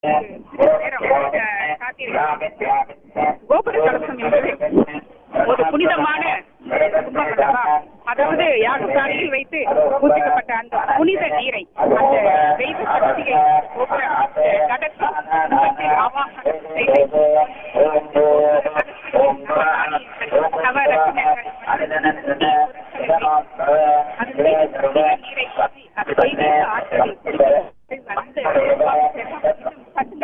நேரம் அஹ், காத்திருக்கிறேன். கோபுர கலசம் என்பது ஒரு புனிதமான கும்பகலமா அதாவது யாகசாலையில் வைத்து பூசிக்கப்பட்ட அந்த புனித நீரை அந்த தெய்வ சக்தியை கோபுர அஹ், கடத்தி கும்பத்தில் ஆவாகனம் செய்து நவரத்தினங்கள் அந்த தெய்வ சக்தியின் நீரை ஊற்றி அந்த தெய்வீக ஆற்றலை வந்து பத்து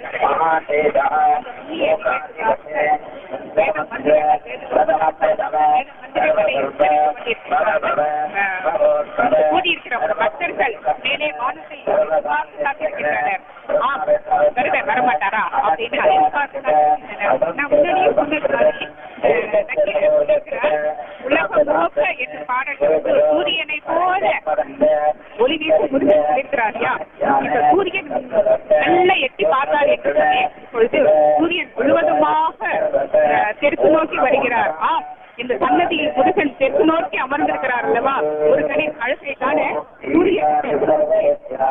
கூடியிருக்கிற ஒரு பக்தர்கள் மேலே வானத்தை எதிர்பார்த்து காத்திருக்கின்றனர் ஆம் வருவர் வரமாட்டாரா அப்படின்னு எதிர்பார்த்து காத்திருக்கின்றனர் நான் முன்னாடியே சொன்னது மாதிரி அஹ், நக்கீரர் சொல்லியிருக்கிறார், உலகம் நோக்க என்று பாடல் வந்து சூரியனை போல ஒளி வீசி முருகன் சொல்லியிருக்கிறாரியா இந்த சூரியன் நல்ல எட்டி பார்த்தார் என்று சொன்னேன் இப்பொழுது சூரியன் முழுவதுமாக அஹ், தெற்கு நோக்கி வருகிறார் ஆம் இந்த சன்னதியில் முருகன் தெற்கு நோக்கி அமர்ந்திருக்கிறார் அல்லவா முருகனின் அழகை காண சூரியன் தெற்கு நோக்கி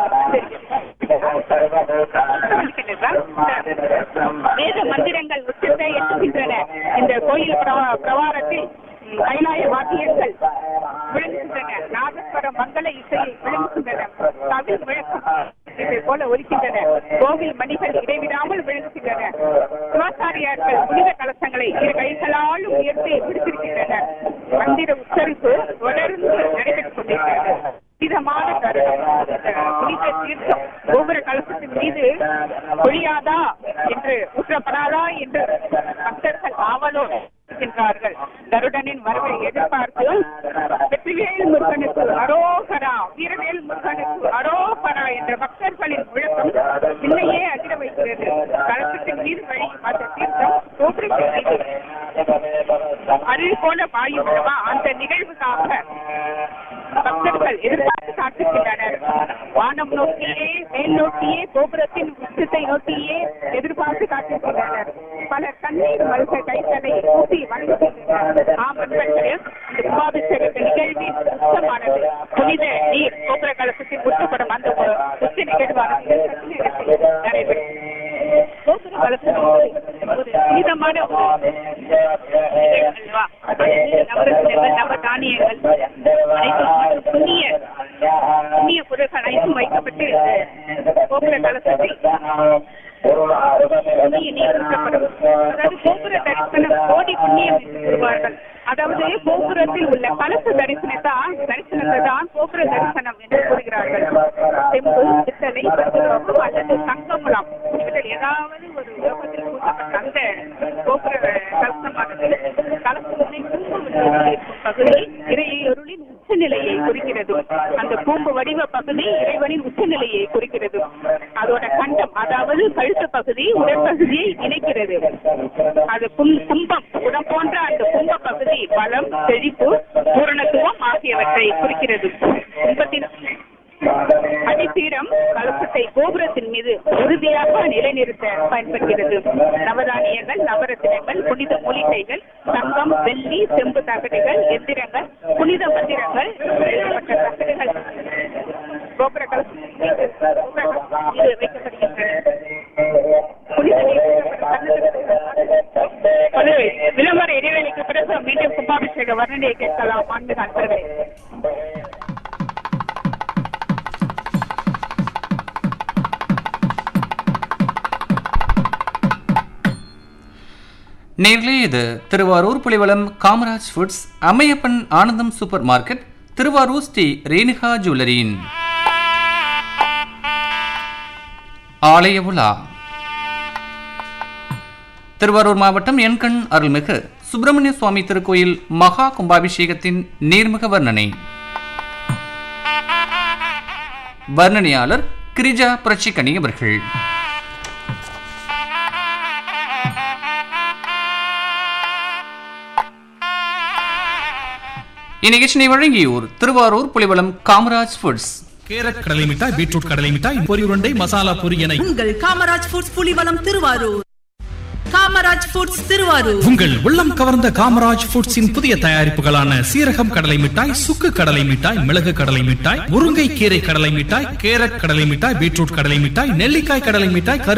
வேத மந்திரங்கள் உச்சத்தை எட்டுகின்றன இந்த கோயில் பிரவா- பிரவாரத்தில் ம், கைலாய வாத்தியங்கள் விளங்குகின்றன நாதஸ்வரம் மங்கள இசையை விளங்குகின்றன தவில் விளக்கம் இதை போல ஒலிக்கின்றன கோவில் மணிகள் இடைவிடாமல் விளங்குகின்றன சிவாச்சாரியார்கள் புனித கலசங்களை இரு கைகளாலும் உயர்த்தி பிடித்திருக்கின்றனர் மந்திர உச்சரிப்பு தொடர்ந்து நடைபெற்றுக் கொண்டிருக்கிறது விதமான தருணம் அஹ், புனித தீர்த்தம் ஒவ்வொரு கலசத்தின் மீது பொழியாதா என்று ஊற்றப்படாதா என்று பக்தர்கள் ஆவலோடு இருக்கின்றார்கள் கருடனின் வரவை எதிர்பார்த்து வெற்றிவேல் முருகனுக்கு அரோகரா வீரவேல் முருகனுக்கு அரோகரா என்ற பக்தர்களின் முழக்கம் பின்னையே அதிர வைக்கிறது கலசத்தின் மீது வழி அந்த தீர்த்தம் கோபுரத்தின் மீது அருள் போல பாயும் அல்லவா அந்த நிகழ்வுக்காக பக்தர்கள் எதிர்பார்த்து காத்திருக்கின்றனர் வானம் நோக்கியே மேல் நோக்கியே கோபுரத்தின் உச்சத்தை நோக்கியே எதிர்பார்த்து காத்திருக்கின்றனர் பலர் கண்ணீர் மல்க கைகளை ஊட்டி வணங்குகின்றனர் ஆம் நண்பர்களே இந்த கும்பாபிஷேக நிகழ்வின் உச்சமானது புனித நீர் கோபுர கலசத்தில் ஊற்றப்படும் அந்த ஒரு உச்ச நிகழ்வானது சற்று நேரத்தில் நடைபெறும் கோபுர கலசம் என்பது ஒரு புனிதமான ஒரு அல்லவா நவரத்தினங்கள் நவ தானியங்கள் அனைத்தும் புண்ணிய புண்ணிய பொருட்கள் அனைத்தும் வைக்கப்பட்டு கோபுர கலசத்தில் புண்ணிய நீர் ஊற்றப்படும் அதாவது கோபுர தரிசனம் கோடி புண்ணியம் என்று கூறுவார்கள் அதாவது கோபுரத்தில் உள்ள கலச தரிசனத்தான் தரிசனத்தை தான் கோபுர தரிசனம் என்று கூறுகிறார்கள் செம்பு பித்தளை பசுரோப்பு அல்லது தங்கமுலாம் இவற்றில் ஏதாவது ஒரு யோகத்தில் கூட்டப்பட்ட அந்த கோபுர கலசமானது கலசத்தினை கூம்பு வடிவத்தில் இருக்கும் பகுதி இறையொருளின் உச்சநிலையை குறிக்கிறது அந்த கூம்பு வடிவ பகுதி இறைவனின் உச்சநிலையை குறிக்கிறது அதோட கண்டம் அதாவது கழுத்து பகுதி உடற்பகுதியை இணைக்கிறது அது கும்- கும்பம் குடம் போன்ற அந்த கும்ப பகுதி பலம் செழிப்பு பூரணத்துவம் ஆகியவற்றை குறிக்கிறது கும்பத்தின் அடித்தீரம் கலசத்தை கோபுரத்தின் மீது உறுதியாக நிலைநிறுத்த பயன்படுகிறது நவதானியங்கள் நவரத்தினங்கள் புனித மூலிகைகள் தங்கம் வெள்ளி செம்பு தகடுகள் எந்திரங்கள் புனித மந்திரங்கள் எழுதப்பட்ட தகடுகள் கோபுர கலசத்தின் மீது கோபுர கலசத்தின் மீது வைக்கப்படுகின்றன புனித நீர் ஒரு விளம்பர இடைவெளிக்கு பிறகு மீண்டும் கும்பாபிஷேக வர்ணனையை கேட்கலாம் ஆன்மீக அன்பர்களே நேர்களே இது Thiruvarur Pulivalam Kamaraj foods Ammaiyappan Anandham super market Thiruvarur Sri Renuka ஜுவல்லரியின் ஆலய உலா திருவாரூர் மாவட்டம் எண்கண் அருள்மிகு சுப்பிரமணிய சுவாமி திருக்கோயில் மகா கும்பாபிஷேகத்தின் நீர்மிக வர்ணனை வர்ணனையாளர் கிரிஜா புரட்சிக்கணி அவர்கள் இந்நிகழ்ச்சியை வழங்கியோர் திருவாரூர் புலிவளம் காமராஜ் ஃபுட்ஸ் கேரட் கடலை மிட்டாய் பீட்ரூட் கடலை மிட்டாய் பொரி உருண்டை மசாலா பொரி என உங்கள் காமராஜ் ஃபுட்ஸ் புலிவலம் திருவாரூர் காமராஜ் ஃபுட்ஸ் திருவாரூர் உங்கள் உள்ளம் கவர்ந்த காமராஜ் ஃபுட்ஸின் புதிய தயாரிப்புகளான சீரகம் கடலை மிட்டாய் சுக்கு கடலை மிட்டாய் மிளகு கடலை மிட்டாய் முருங்கை கீரை கடலை மிட்டாய் கேரட் கடலை மிட்டாய் பீட்ரூட் கடலை மிட்டாய் நெல்லிக்காய் கடலை மிட்டாய் கரு